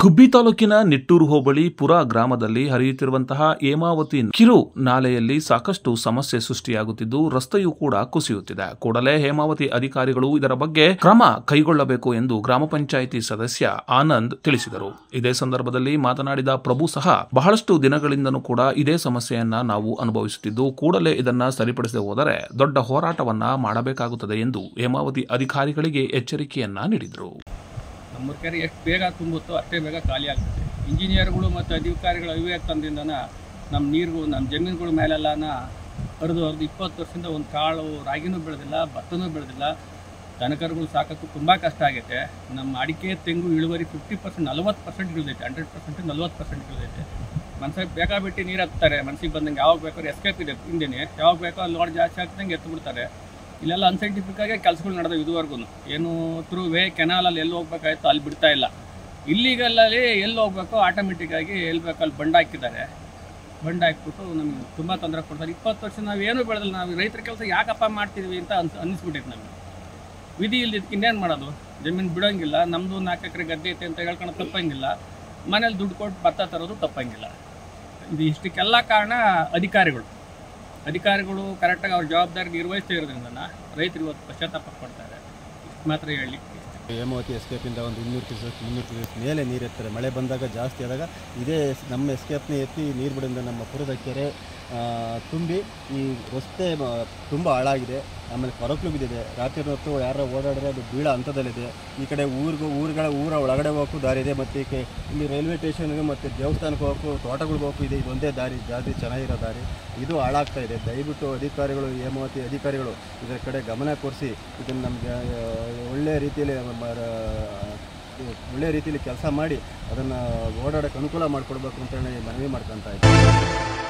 ಗುಬ್ಬಿ ತಾಲೂಕಿನ ನಿಟ್ಟೂರು ಹೋಬಳಿ ಪುರ ಗ್ರಾಮದಲ್ಲಿ ಹರಿಯುತ್ತಿರುವಂತಹ ಹೇಮಾವತಿ ಕಿರು ನಾಲೆಯಲ್ಲಿ ಸಾಕಷ್ಟು ಸಮಸ್ಯೆ ಸೃಷ್ಟಿಯಾಗುತ್ತಿದ್ದು ರಸ್ತೆಯೂ ಕೂಡ ಕುಸಿಯುತ್ತಿದೆ ಕೂಡಲೇ ಹೇಮಾವತಿ ಅಧಿಕಾರಿಗಳು ಇದರ ಬಗ್ಗೆ ಕ್ರಮ ಕೈಗೊಳ್ಳಬೇಕು ಎಂದು ಗ್ರಾಮ ಪಂಚಾಯಿತಿ ಸದಸ್ಯ ಆನಂದ್ ತಿಳಿಸಿದರು ಇದೇ ಸಂದರ್ಭದಲ್ಲಿ ಮಾತನಾಡಿದ ಪ್ರಭು ಸಹ ಬಹಳಷ್ಟು ದಿನಗಳಿಂದನೂ ಕೂಡ ಇದೇ ಸಮಸ್ಯೆಯನ್ನ ನಾವು ಅನುಭವಿಸುತ್ತಿದ್ದು ಕೂಡಲೇ ಇದನ್ನ ಸರಿಪಡಿಸದೆ ಹೋದರೆ ದೊಡ್ಡ ಹೋರಾಟವನ್ನ ಮಾಡಬೇಕಾಗುತ್ತದೆ ಎಂದು ಹೇಮಾವತಿ ಅಧಿಕಾರಿಗಳಿಗೆ ಎಚ್ಚರಿಕೆಯನ್ನ ನೀಡಿದರು ನಮ್ಮ ಕೆರೆ ಎಷ್ಟು ಬೇಗ ತುಂಬುತ್ತೋ ಅಷ್ಟೇ ಬೇಗ ಖಾಲಿ ಆಗ್ತದೆ ಇಂಜಿನಿಯರ್ಗಳು ಮತ್ತು ಅಧಿಕಾರಿಗಳ ಅವಿವೇಕ ತಂದಿಂದನ ನಮ್ಮ ನೀರುಗಳು ನಮ್ಮ ಜಮೀನುಗಳ ಮೇಲೆಲ್ಲನ ಹರಿದು ಹರಿದು ಇಪ್ಪತ್ತು ವರ್ಷದಿಂದ ಒಂದು ಕಾಳು ರಾಗಿನೂ ಬೆಳೆದಿಲ್ಲ ಭತ್ತನೂ ಬೆಳೆದಿಲ್ಲ ದನಕರುಗಳು ಸಾಕಕ್ಕೂ ತುಂಬ ಕಷ್ಟ ಆಗೈತೆ ನಮ್ಮ ಅಡಿಕೆ ತೆಂಗು ಇಳುವರಿ ಫಿಫ್ಟಿ ಪರ್ಸೆಂಟ್ ನಲ್ವತ್ತು ಪರ್ಸೆಂಟ್ ಇಳಿದೈತೆ ಹಂಡ್ರೆಡ್ ಪರ್ಸೆಂಟ್ ನಲ್ವತ್ತು ಪರ್ಸೆಂಟ್ ಇಳಿದೈತೆ ಮನ್ಸಿಗೆ ಬೇಕಾಬಿಟ್ಟು ನೀರು ಹತ್ತಾರೆ ಮನ್ಸಿಗೆ ಬಂದಂಗೆ ಯಾವಾಗ ಬೇಕಾದ್ರೂ ಎಸ್ಕೇಪ್ ಇದೆ ಹಿಂದೆನೇ ಯಾವಾಗ ಬೇಕೋ ಅಲ್ಲಿ ಲೋಡ್ ಜಾಸ್ತಿ ಆಗ್ತಂಗೆ ಎತ್ತು ಬಿಡ್ತಾರೆ ಇಲ್ಲೆಲ್ಲ ಅನ್ಸೈಂಟಿಫಿಕ್ ಆಗಿ ಕೆಲಸಗಳು ನಡೆದವು ಇದುವರೆಗೂ ಏನು ಥ್ರೂ ವೇ ಕೆನಾಲಲ್ಲಿ ಎಲ್ಲಿ ಹೋಗ್ಬೇಕಾಯ್ತು ಅಲ್ಲಿ ಬಿಡ್ತಾ ಇಲ್ಲ ಇಲ್ಲಿಗಲ್ಲಲ್ಲಿ ಎಲ್ಲಿ ಹೋಗ್ಬೇಕು ಆಟೋಮೆಟಿಕ್ ಆಗಿ ಎಲ್ಲಿ ಬೇಕು ಅಲ್ಲಿ ಬಂಡ್ ಹಾಕಿದ್ದಾರೆ ಬಂಡ್ ಹಾಕ್ಬಿಟ್ಟು ನಮಗೆ ತುಂಬ ತೊಂದರೆ ಕೊಡ್ತಾರೆ ಇಪ್ಪತ್ತು ವರ್ಷ ನಾವು ಏನು ಬೆಳೆದಿಲ್ಲ ನಾವು ರೈತರ ಕೆಲಸ ಯಾಕಪ್ಪ ಮಾಡ್ತಿದ್ವಿ ಅಂತ ಅನ್ಸ್ ಅನ್ನಿಸ್ಬಿಟ್ಟೈತೆ ನಮಗೆ ವಿಧಿ ಇಲ್ದಿದ್ದಕ್ಕೆ ಇನ್ನೇನು ಮಾಡೋದು ಜಮೀನು ಬಿಡೋಂಗಿಲ್ಲ ನಮ್ಮದು ನಾಲ್ಕು ಎಕರೆ ಗದ್ದೆ ಐತೆ ಅಂತ ಹೇಳ್ಕೊಂಡು ತಪ್ಪಂಗಿಲ್ಲ ಮನೇಲಿ ದುಡ್ಡು ಕೊಟ್ಟು ಭತ್ತ ತರೋದು ತಪ್ಪಂಗಿಲ್ಲ ಇದು ಇಷ್ಟಕ್ಕೆಲ್ಲ ಕಾರಣ ಅಧಿಕಾರಿಗಳು ಅಧಿಕಾರಿಗಳು ಕರೆಕ್ಟಾಗಿ ಅವ್ರ ಜವಾಬ್ದಾರಿ ನಿರ್ವಹಿಸ್ತಾ ಇರೋದ್ರಿಂದ ರೈತರು ಇವತ್ತು ಪಶ್ಚಾತ್ತಾಪ ಪಡ್ತಾರೆ ಇಷ್ಟು ಮಾತ್ರ ಹೇಳಿ ಹೇಮಾವತಿ ಎಸ್ಕೇಪಿಂದ ಒಂದು ಇನ್ನೂರು ಕ್ಯೂಸೆಕ್ ಮುನ್ನೂರು ಕ್ಯೂಸೆಕ್ ಮೇಲೆ ನೀರು ಎತ್ತಾರೆ ಮಳೆ ಬಂದಾಗ ಜಾಸ್ತಿ ಆದಾಗ ಇದೇ ಸ್- ನಮ್ಮ ಎಸ್ಕೇಪ್ನೇ ಎತ್ತಿ ನೀರು ಬಿಡಿಂದ ನಮ್ಮ ಪುರದ ಕೆರೆ ಆ, ತುಂಬಿ ಈ ರಸ್ತೆ ತುಂಬ ಹಾಳಾಗಿದೆ ಆಮೇಲೆ ಕೊರಕಲು ಬಿದ್ದಿದೆ ರಾತ್ರಿ ಹೊತ್ತು ಯಾರೋ ಓಡಾಡಿದ್ರೆ ಅದು ಬೀಳ ಹಂತದಲ್ಲಿದೆ ಈ ಕಡೆ ಊರಿಗೂ ಊರುಗಳ ಊರ ಒಳಗಡೆ ಹೋಗೋಕ್ಕೂ ದಾರಿ ಇದೆ ಮತ್ತು ಈ ಕೆ- ಇಲ್ಲಿ ರೈಲ್ವೆ ಸ್ಟೇಷನ್ಗೆ ಮತ್ತು ದೇವಸ್ಥಾನಕ್ಕೆ ಹೋಗೋಕ್ಕೂ ತೋಟಗಳಿಗೆ ಹೋಗೋಕ್ಕೂ ಇದೆ ಇದೊಂದೇ ದಾರಿ ಜಾಸ್ತಿ ಚೆನ್ನಾಗಿರೋ ದಾರಿ ಇದು ಹಾಳಾಗ್ತಾ ಇದೆ ದಯವಿಟ್ಟು ಅಧಿಕಾರಿಗಳು ಹೇಮಾವತಿ ಅಧಿಕಾರಿಗಳು ಇದರ ಕಡೆ ಗಮನ ಕೊಡಿಸಿ ಇದನ್ನು ನಮಗೆ ಒಳ್ಳೆಯ ರೀತಿಯಲ್ಲಿ ಮ- ರ- ಒಳ್ಳೆಯ ರೀತಿಯಲ್ಲಿ ಕೆಲಸ ಮಾಡಿ ಅದನ್ನು ಓಡಾಡೋಕ್ಕೆ ಅನುಕೂಲ ಮಾಡಿಕೊಡ್ಬೇಕು ಅಂತ ಹೇಳಿ ಮನವಿ ಮಾಡ್ಕೊತಾ ಇದ್ದೀನಿ